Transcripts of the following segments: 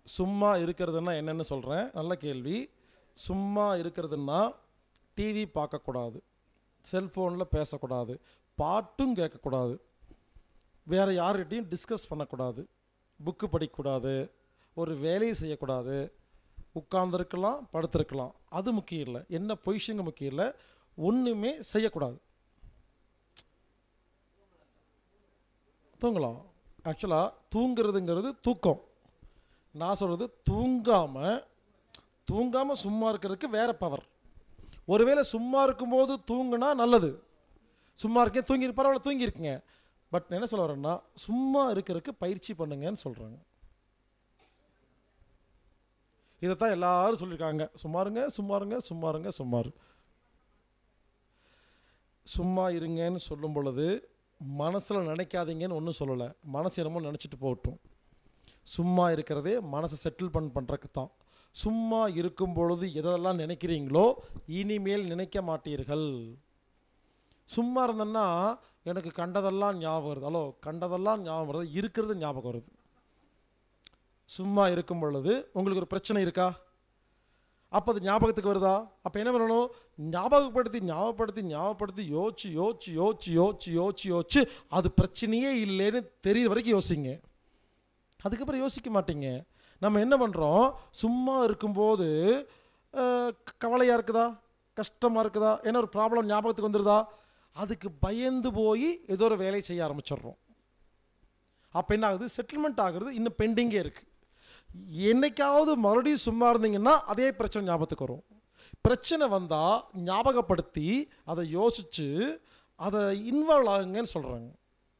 சும்மா இருக்கிறதுன்னா என்னன்னு சொல்கிறேன் நல்ல கேள்வி சும்மா இருக்கிறதுன்னா டிவி பார்க்கக்கூடாது செல்ஃபோனில் பேசக்கூடாது பாட்டும் கேட்கக்கூடாது வேறு யார்கிட்டையும் டிஸ்கஸ் பண்ணக்கூடாது புக்கு படிக்கக்கூடாது ஒரு வேலையை செய்யக்கூடாது உட்கார்ந்துருக்கலாம் படுத்திருக்கலாம் அது முக்கியம் இல்லை என்ன பொசிஷனுங்க முக்கியம் இல்லை ஒன்றுமே செய்யக்கூடாது தூங்கலாம் ஆக்சுவலாக தூங்குறதுங்கிறது தூக்கம் நான் சொல்கிறது தூங்காமல் தூங்காமல் சும்மா இருக்கிறதுக்கு வேற பவர் ஒருவேளை சும்மா இருக்கும்போது தூங்குனா நல்லது சும்மா இருக்கேன் தூங்கி பரவாயில்ல தூங்கியிருக்கீங்க பட் என்ன சொல்ல வரேன்னா சும்மா இருக்கிறதுக்கு பயிற்சி பண்ணுங்கன்னு சொல்கிறாங்க இதைத்தான் எல்லாரும் சொல்லியிருக்காங்க சும்மாருங்க சும்மாருங்க சும்மாருங்க சும்மாரு சும்மா இருங்கன்னு சொல்லும் பொழுது மனசில் நினைக்காதீங்கன்னு ஒன்றும் சொல்லலை மனசு என்னமோ நினச்சிட்டு போகட்டும் சும்மா இருக்கிறதே மனசை செட்டில் பண் பண்ணுறதுக்கு தான் சும்மா இருக்கும் பொழுது எதெல்லாம் நினைக்கிறீங்களோ இனிமேல் நினைக்க மாட்டீர்கள் சும்மா இருந்தேன்னா எனக்கு கண்டதெல்லாம் ஞாபகம் வருது ஹலோ கண்டதெல்லாம் ஞாபகம் வருது இருக்கிறது ஞாபகம் வருது சும்மா இருக்கும் பொழுது உங்களுக்கு ஒரு பிரச்சனை இருக்கா அப்போ அது ஞாபகத்துக்கு வருதா அப்போ என்ன பண்ணணும் ஞாபகப்படுத்தி ஞாபகப்படுத்தி ஞாபகப்படுத்தி யோசிச்சு யோசிச்சு யோசிச்சு யோசிச்சு யோசிச்சு யோசிச்சு அது பிரச்சனையே இல்லைன்னு தெரியுற வரைக்கும் யோசிங்க அதுக்கப்புறம் யோசிக்க மாட்டீங்க நம்ம என்ன பண்ணுறோம் சும்மா இருக்கும்போது கவலையாக இருக்குதா கஷ்டமாக இருக்குதா என்ன ஒரு ப்ராப்ளம் ஞாபகத்துக்கு வந்துடுதா அதுக்கு பயந்து போய் ஏதோ ஒரு வேலையை செய்ய ஆரம்பிச்சிடுறோம் அப்போ என்ன ஆகுது செட்டில்மெண்ட் ஆகுறது இன்னும் பெண்டிங்கே இருக்குது என்னைக்காவது மறுபடியும் சும்மா இருந்தீங்கன்னா அதே பிரச்சனை ஞாபகத்துக்கு வரும் பிரச்சனை வந்தால் ஞாபகப்படுத்தி அதை யோசித்து அதை இன்வால்வ் ஆகுங்கன்னு சொல்கிறாங்க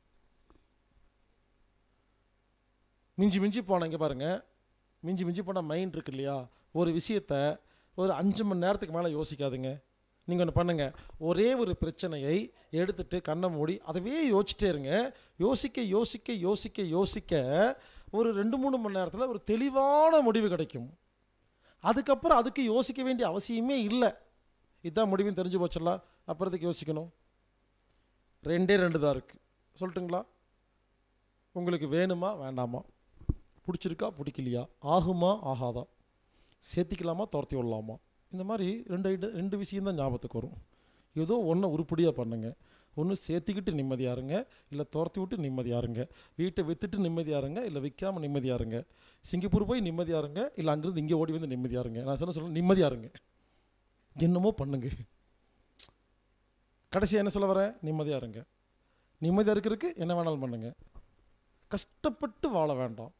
மிஞ்சி மிஞ்சி போன இங்கே பாருங்கள் மிஞ்சி மிஞ்சி போன மைண்ட் இருக்கு இல்லையா ஒரு விஷயத்த ஒரு அஞ்சு மணி நேரத்துக்கு மேலே யோசிக்காதுங்க நீங்கள் ஒன்று பண்ணுங்கள் ஒரே ஒரு பிரச்சனையை எடுத்துட்டு கண்ணை மூடி அதவே யோசிச்சிட்டே இருங்க யோசிக்க யோசிக்க யோசிக்க யோசிக்க ஒரு ரெண்டு மூணு மணி நேரத்தில் ஒரு தெளிவான முடிவு கிடைக்கும் அதுக்கப்புறம் அதுக்கு யோசிக்க வேண்டிய அவசியமே இல்லை இதுதான் முடிவுன்னு தெரிஞ்சு போச்சிடல அப்புறத்துக்கு யோசிக்கணும் ரெண்டே ரெண்டு தான் இருக்குது சொல்லட்டுங்களா உங்களுக்கு வேணுமா வேண்டாமா பிடிச்சிருக்கா பிடிக்கலையா ஆகுமா ஆகாதா சேர்த்திக்கலாமா துரத்தி விடலாமா இந்த மாதிரி ரெண்டு ஐடு- ரெண்டு விஷயம் தான் ஞாபகத்துக்கு வரும் ஏதோ ஒன்றை உருப்படியாக பண்ணுங்க ஒன்று சேர்த்திக்கிட்டு நிம்மதியாக இருங்க இல்லை துரத்தி விட்டு நிம்மதியாக இருங்க வீட்டை விற்றுட்டு நிம்மதியாக இருங்க இல்லை விற்காம நிம்மதியாக இருங்க சிங்கப்பூர் போய் நிம்மதியாக இருங்க இல்லை அங்கேருந்து இங்கே ஓடி வந்து நிம்மதியாக இருங்க நான் சொன்ன சொல்ல நிம்மதியாக இருங்க என்னமோ பண்ணுங்க கடைசி என்ன சொல்ல வரேன் நிம்மதியாக இருங்க நிம்மதியாக இருக்கிறதுக்கு என்ன வேணாலும் பண்ணுங்க கஷ்டப்பட்டு வாழ வேண்டாம்